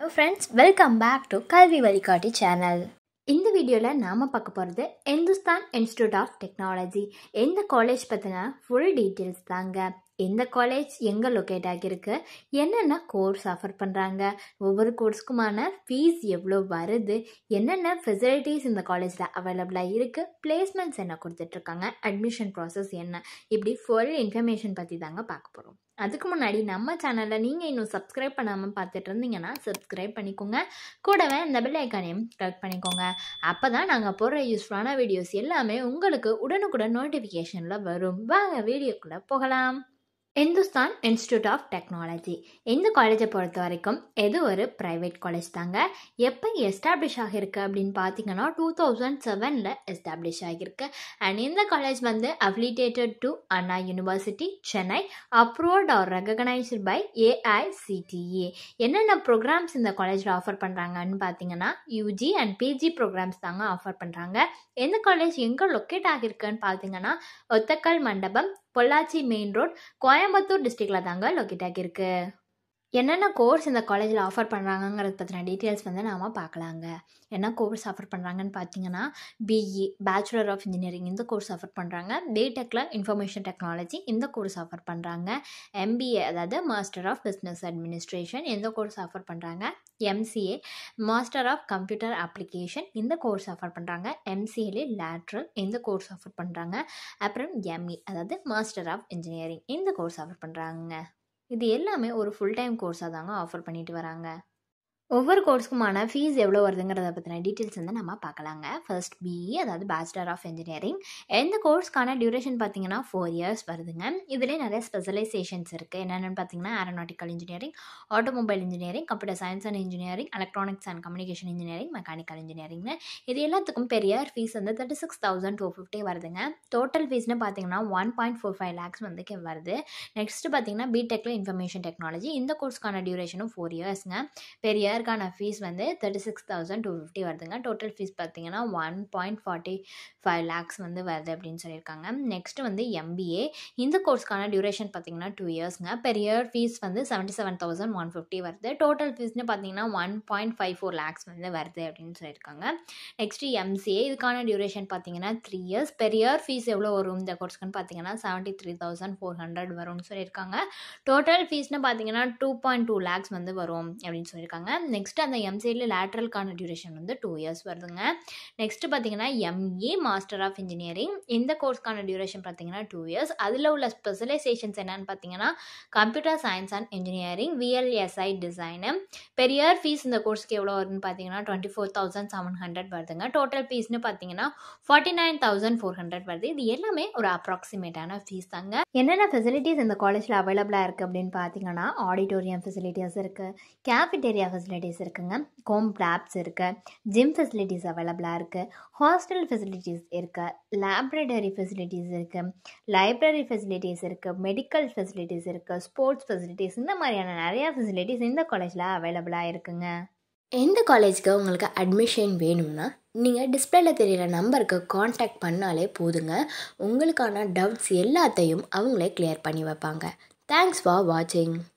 friends welcome back to கல்வி வழிகாட்டி channel இந்த வீடியோவில் நாம் பார்க்க போகிறது இந்துஸ்தான் இன்ஸ்டியூட் ஆஃப் டெக்னாலஜி எந்த காலேஜ் பற்றின ஃபுல் டீட்டெயில்ஸ் தாங்க எந்த காலேஜ் எங்கே லொக்கேட் ஆகியிருக்கு என்னென்ன கோர்ஸ் ஆஃபர் பண்ணுறாங்க ஒவ்வொரு கோர்ஸ்க்குமான ஃபீஸ் எவ்வளோ வருது என்னென்ன ஃபெசிலிட்டிஸ் இந்த காலேஜில் அவைலபிளாக இருக்குது பிளேஸ்மெண்ட்ஸ் என்ன கொடுத்துட்ருக்காங்க அட்மிஷன் ப்ராசஸ் என்ன இப்படி ஃபுல் இன்ஃபர்மேஷன் பற்றி தாங்க பார்க்க போகிறோம் அதுக்கு முன்னாடி நம்ம சேனலில் நீங்கள் இன்னும் சப்ஸ்கிரைப் பண்ணாமல் பார்த்துட்டு இருந்தீங்கன்னா சப்ஸ்கிரைப் பண்ணிக்கோங்க கூடவே இந்த பெல் ஐக்கானையும் கிளிக் பண்ணிக்கோங்க அப்போ தான் நாங்கள் போடுற யூஸ்ஃபுல்லான வீடியோஸ் எல்லாமே உங்களுக்கு உடனுக்குடன் நோட்டிஃபிகேஷனில் வரும் வாங்க வீடியோக்குள்ளே போகலாம் இந்துஸ்தான் இன்ஸ்டியூட் ஆஃப் டெக்னாலஜி இந்த காலேஜை பொறுத்த வரைக்கும் இது ஒரு ப்ரைவேட் காலேஜ் தாங்க எப்போ எஸ்டாப்ளிஷ் ஆகியிருக்கு அப்படின்னு பார்த்தீங்கன்னா டூ தௌசண்ட் செவனில் எஸ்டாப்ளிஷ் ஆகியிருக்கு அண்ட் இந்த காலேஜ் வந்து affiliated to Anna university Chennai approved or recognised by AICTE என்னென்ன ப்ரோக்ராம்ஸ் இந்த காலேஜில் ஆஃபர் பண்ணுறாங்கன்னு பார்த்தீங்கன்னா யூஜி அண்ட் பிஜி ப்ரோக்ராம்ஸ் தாங்க ஆஃபர் பண்ணுறாங்க எந்த காலேஜ் எங்கே லொக்கேட் ஆகியிருக்குன்னு பார்த்தீங்கன்னா ஒத்தக்கல் மண்டபம் பொள்ளாச்சி மெயின் ரோட் கோயம்புத்தூர் டிஸ்ட்ரிக்டில் தாங்க லொக்கேட் ஆகியிருக்கு என்னென்ன கோர்ஸ் இந்த காலேஜில் ஆஃபர் பண்ணுறாங்கங்கிறத பற்றின டீட்டெயில்ஸ் வந்து நாம் பார்க்கலாங்க என்ன கோர்ஸ் ஆஃபர் பண்ணுறாங்கன்னு பார்த்தீங்கன்னா பிஇ பேச்சுலர் ஆஃப் இன்ஜினியரிங் இந்த கோர்ஸ் ஆஃபர் பண்ணுறாங்க பிடெக்கில் இன்ஃபர்மேஷன் டெக்னாலஜி இந்த கோர்ஸ் ஆஃபர் பண்ணுறாங்க எம்பிஏ அதாவது மாஸ்டர் ஆஃப் பிஸ்னஸ் அட்மினிஸ்ட்ரேஷன் இந்த கோர்ஸ் ஆஃபர் பண்ணுறாங்க MCA master of computer application இந்த கோர்ஸ் ஆஃபர் பண்ணுறாங்க எம்சிஏலே லேட்ரல் இந்த கோர்ஸ் ஆஃபர் பண்ணுறாங்க அப்புறம் எம்இ அதாவது மாஸ்டர் ஆஃப் இன்ஜினியரிங் இந்த கோர்ஸ் ஆஃபர் பண்ணுறாங்க இது எல்லாமே ஒரு ஃபுல் டைம் கோர்ஸாக தாங்க ஆஃபர் பண்ணிட்டு வராங்க ஒவ்வொரு கோர்ஸ்க்குமான ஃபீஸ் எவ்வளோ வருதுங்கிறத பற்றின டீட்டெயில்ஸ் வந்து நம்ம பார்க்கலாங்க ஃபர்ஸ்ட் பிஇ அதாவது பேச்சுலர் ஆஃப் இன்ஜினியரிங் எந்த கோர்ஸ்க்கான டியூரேஷன் பார்த்தீங்கன்னா ஃபோர் இயர்ஸ் வருதுங்க இதிலே நிறைய ஸ்பெஷலைசேஷன்ஸ் இருக்குது என்னென்னு பார்த்தீங்கன்னா aeronautical engineering automobile engineering computer science and engineering electronics and communication engineering mechanical இன்ஜினியரிங்னு இது எல்லாத்துக்கும் பெரிய ஃபீஸ் வந்து thirty six thousand two fifty வருதுங்க டோட்டல் ஃபீஸ்னு பார்த்தீங்கன்னா one point four five lakhs வந்து வருது நெக்ஸ்ட்டு பார்த்தீங்கன்னா பிடெக்கில் இன்ஃபர்மேஷன் டெக்னாலஜி இந்த கோர்ஸ்க்கான டியூரேஷனும் ஃபோர் இயர்ஸ்ங்க பெரிய இயர்க்கான ஃபீஸ் வந்து thirty six thousand two fifty வருதுங்க டோட்டல் ஃபீஸ் பார்த்தீங்கன்னா one point forty five lakhs வந்து வருது அப்படின்னு சொல்லியிருக்காங்க நெக்ஸ்ட் வந்து எம்பிஏ இந்த கோர்ஸ்க்கான டியூரேஷன் பார்த்தீங்கன்னா டூ இயர்ஸ்ங்க பெர் இயர் ஃபீஸ் வந்து seventy seven thousand one fifty வருது டோட்டல் ஃபீஸ்னு பார்த்தீங்கன்னா one point five four lakhs வந்து வருது அப்படின்னு சொல்லியிருக்காங்க நெக்ஸ்ட் எம்சிஏ இதுக்கான டியூரேஷன் பார்த்தீங்கன்னா three years per year fees எவ்வளோ வரும் இந்த கோர்ஸ்க்குன்னு பார்த்தீங்கன்னா seventy three thousand four hundred வரும்னு சொல்லியிருக்காங்க டோட்டல் ஃபீஸ்னு பார்த்தீங்கன்னா டூ பாயிண்ட் டூ லேக்ஸ் வந்து வரும் அப்படின்னு சொல்லியிருக்காங்க நெக்ஸ்ட் அந்த எம்சிஏல லேட்ரலுக்கான டியூரேஷன் வந்து டூ இயர்ஸ் வருதுங்க நெக்ஸ்ட் பார்த்தீங்கன்னா எம்ஏ மாஸ்டர் ஆஃப் இன்ஜினியரிங் இந்த கோர்ஸ்க்கான டியூரேஷன் பார்த்தீங்கன்னா டூ இயர்ஸ் அதில் உள்ள ஸ்பெஷலைசேஷன்ஸ் என்னன்னு பார்த்தீங்கன்னா computer science and engineering VLSI design பெரிய ஃபீஸ் இந்த கோர்ஸ்க்கு எவ்வளோ வருதுன்னு பார்த்தீங்கன்னா twenty four thousand seven hundred வருதுங்க டோட்டல் ஃபீஸ்னு பார்த்தீங்கன்னா forty nine thousand four hundred வருது இது எல்லாமே ஒரு அப்ராக்சிமேட்டான ஃபீஸ் தாங்க என்னென்ன ஃபெசிலிட்டிஸ் இந்த காலேஜில் அவைலபிளாக இருக்குது அப்படின்னு பார்த்தீங்கன்னா ஆடிட்டோரியம் ஃபெசிலிட்டிஸ் இருக்குது கேஃபிடேரியா ஃபெசிலிட்டிஸ் இருக்குங்க கோம் லேப்ஸ் இருக்குது ஜிம் ஃபெசிலிட்டிஸ் அவைலபிளாக இருக்குது ஹாஸ்டல் ஃபெசிலிட்டிஸ் இருக்குது லேப்ரேட்டரி ஃபெசிலிட்டிஸ் இருக்குது லைப்ரரி ஃபெசிலிட்டிஸ் இருக்குது மெடிக்கல் ஃபெசிலிட்டிஸ் இருக்குது ஸ்போர்ட்ஸ் ஃபெசிலிட்டிஸ் இந்த மாதிரியான நிறையா ஃபெசிலிட்டிஸ் இந்த காலேஜில் அவைலபிளாக இருக்குங்க எந்த காலேஜ்க்கு உங்களுக்கு அட்மிஷன் வேணும்னா நீங்கள் டிஸ்பிளேல தெரியிற நம்பருக்கு காண்டாக்ட் பண்ணாலே போதுங்க உங்களுக்கான டவுட்ஸ் எல்லாத்தையும் அவங்களே கிளியர் பண்ணி வைப்பாங்க தேங்க்ஸ் ஃபார் வாட்சிங்